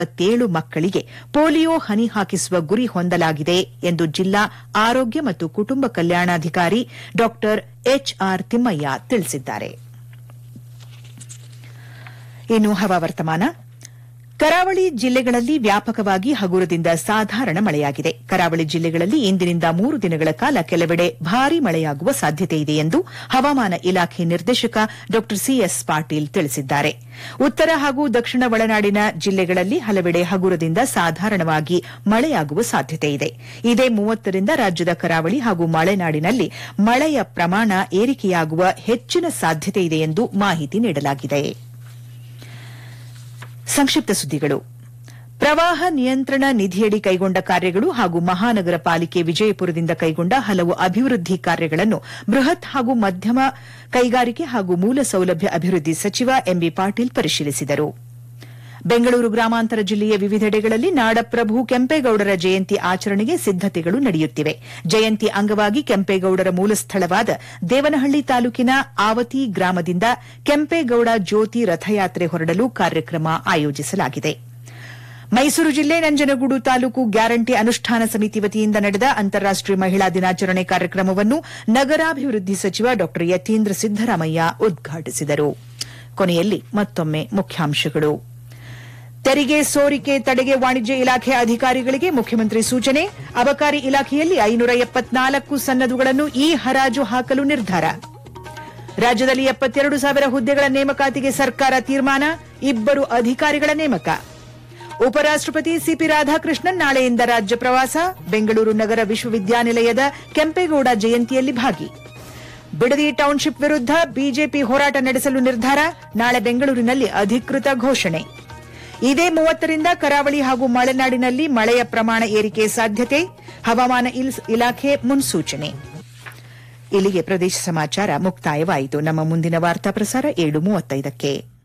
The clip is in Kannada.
ಇಪ್ಪತ್ತೇಳು ಮಕ್ಕಳಿಗೆ ಪೋಲಿಯೋ ಹನಿ ಹಾಕಿಸುವ ಗುರಿ ಹೊಂದಲಾಗಿದೆ ಎಂದು ಜಿಲ್ಲಾ ಆರೋಗ್ಯ ಮತ್ತು ಕುಟುಂಬ ಕಲ್ಯಾಣಾಧಿಕಾರಿ ಡಾ ಎಚ್ಆರ್ ತಿಮ್ಮಯ್ಯ ತಿಳಿಸಿದ್ದಾರೆ ಇನ್ನು ಹವಾವರ್ತಮಾನ ಕರಾವಳಿ ಜಿಲ್ಲೆಗಳಲ್ಲಿ ವ್ಯಾಪಕವಾಗಿ ಹಗುರದಿಂದ ಸಾಧಾರಣ ಮಳೆಯಾಗಿದೆ ಕರಾವಳಿ ಜಿಲ್ಲೆಗಳಲ್ಲಿ ಇಂದಿನಿಂದ ಮೂರು ದಿನಗಳ ಕಾಲ ಕೆಲವೆಡೆ ಭಾರೀ ಮಳೆಯಾಗುವ ಸಾಧ್ಯತೆ ಇದೆ ಎಂದು ಹವಾಮಾನ ಇಲಾಖೆ ನಿರ್ದೇಶಕ ಡಾ ಸಿಎಸ್ ಪಾಟೀಲ್ ತಿಳಿಸಿದ್ದಾರೆ ಉತ್ತರ ಹಾಗೂ ದಕ್ಷಿಣ ಒಳನಾಡಿನ ಜಿಲ್ಲೆಗಳಲ್ಲಿ ಹಲವೆಡೆ ಹಗುರದಿಂದ ಸಾಧಾರಣವಾಗಿ ಮಳೆಯಾಗುವ ಸಾಧ್ಯತೆ ಇದೆ ಇದೇ ಮೂವತ್ತರಿಂದ ರಾಜ್ಯದ ಕರಾವಳಿ ಹಾಗೂ ಮಲೆನಾಡಿನಲ್ಲಿ ಮಳೆಯ ಪ್ರಮಾಣ ಏರಿಕೆಯಾಗುವ ಹೆಚ್ಚಿನ ಸಾಧ್ಯತೆ ಇದೆ ಎಂದು ಮಾಹಿತಿ ನೀಡಲಾಗಿದೆ ಸಂಕ್ಷಿಪ್ತ ಸುದ್ದಿಗಳು ಪ್ರವಾಹ ನಿಯಂತ್ರಣ ನಿಧಿಯಡಿ ಕೈಗೊಂಡ ಕಾರ್ಯಗಳು ಹಾಗೂ ಮಹಾನಗರ ಪಾಲಿಕೆ ವಿಜಯಪುರದಿಂದ ಕೈಗೊಂಡ ಹಲವು ಅಭಿವೃದ್ಧಿ ಕಾರ್ಯಗಳನ್ನು ಬೃಹತ್ ಹಾಗೂ ಮಧ್ಯಮ ಕೈಗಾರಿಕೆ ಹಾಗೂ ಮೂಲ ಸೌಲಭ್ಯ ಅಭಿವೃದ್ಧಿ ಸಚಿವ ಎಂಬಿ ಪಾಟೀಲ್ ಪರಿಶೀಲಿಸಿದರು ಬೆಂಗಳೂರು ಗ್ರಾಮಾಂತರ ಜಿಲ್ಲೆಯ ವಿವಿಧೆಡೆಗಳಲ್ಲಿ ನಾಡಪ್ರಭು ಕೆಂಪೇಗೌಡರ ಜಯಂತಿ ಆಚರಣೆಗೆ ಸಿದ್ದತೆಗಳು ನಡೆಯುತ್ತಿವೆ ಜಯಂತಿ ಅಂಗವಾಗಿ ಕೆಂಪೇಗೌಡರ ಮೂಲಸ್ಥಳವಾದ ದೇವನಹಳ್ಳಿ ತಾಲೂಕಿನ ಆವತಿ ಗ್ರಾಮದಿಂದ ಕೆಂಪೇಗೌಡ ಜ್ಯೋತಿ ರಥಯಾತ್ರೆ ಹೊರಡಲು ಕಾರ್ಯಕ್ರಮ ಆಯೋಜಿಸಲಾಗಿದೆ ಮೈಸೂರು ಜಿಲ್ಲೆ ನಂಜನಗೂಡು ತಾಲೂಕು ಗ್ಯಾರಂಟಿ ಅನುಷ್ಠಾನ ಸಮಿತಿ ವತಿಯಿಂದ ನಡೆದ ಅಂತಾರಾಷ್ಟೀಯ ಮಹಿಳಾ ದಿನಾಚರಣೆ ಕಾರ್ಯಕ್ರಮವನ್ನು ನಗರಾಭಿವೃದ್ಧಿ ಸಚಿವ ಡಾ ಯತೀಂದ್ರ ಸಿದ್ದರಾಮಯ್ಯ ಉದ್ಘಾಟಿಸಿದರು ಕೊನೆಯಲ್ಲಿ ಮತ್ತೊಮ್ಮೆ ಮುಖ್ಯಾಂಶಗಳು ತೆರಿಗೆ ಸೋರಿಕೆ ತಡೆಗೆ ವಾಣಿಜ್ಯ ಇಲಾಖೆ ಅಧಿಕಾರಿಗಳಿಗೆ ಮುಖ್ಯಮಂತ್ರಿ ಸೂಚನೆ ಅಬಕಾರಿ ಇಲಾಖೆಯಲ್ಲಿ ಐನೂರ ಎಪ್ಪತ್ನಾಲ್ಕು ಸನ್ನದುಗಳನ್ನು ಇ ಹರಾಜು ಹಾಕಲು ನಿರ್ಧಾರ ರಾಜ್ಯದಲ್ಲಿ ಎಪ್ಪತ್ತೆರಡು ಸಾವಿರ ಹುದ್ದೆಗಳ ನೇಮಕಾತಿಗೆ ಸರ್ಕಾರ ತೀರ್ಮಾನ ಇಬ್ಬರು ಅಧಿಕಾರಿಗಳ ನೇಮಕ ಉಪರಾಷ್ಟಪತಿ ಸಿಪಿ ರಾಧಾಕೃಷ್ಣನ್ ನಾಳೆಯಿಂದ ರಾಜ್ಯ ಪ್ರವಾಸ ಬೆಂಗಳೂರು ನಗರ ವಿಶ್ವವಿದ್ಯಾನಿಲಯದ ಕೆಂಪೇಗೌಡ ಜಯಂತಿಯಲ್ಲಿ ಭಾಗಿ ಬಿಡದಿ ಟೌನ್ಶಿಪ್ ವಿರುದ್ಧ ಬಿಜೆಪಿ ಹೋರಾಟ ನಡೆಸಲು ನಿರ್ಧಾರ ನಾಳೆ ಬೆಂಗಳೂರಿನಲ್ಲಿ ಅಧಿಕೃತ ಘೋಷಣೆ ಇದೇ ಮೂವತ್ತರಿಂದ ಕರಾವಳಿ ಹಾಗೂ ಮಲೆನಾಡಿನಲ್ಲಿ ಮಳೆಯ ಪ್ರಮಾಣ ಏರಿಕೆ ಸಾಧ್ಯತೆ ಹವಾಮಾನ ಇಲಾಖೆ ಮುನ್ಸೂಚನೆ ಇಲ್ಲಿಗೆ ಪ್ರದೇಶ ಸಮಾಚಾರ ಮುಕ್ತಾಯವಾಯಿತು ನಮ್ಮ ಮುಂದಿನ ವಾರ್ತಾ ಪ್ರಸಾರ ಏಳು ಮೂವತ್ತೈದಕ್ಕೆ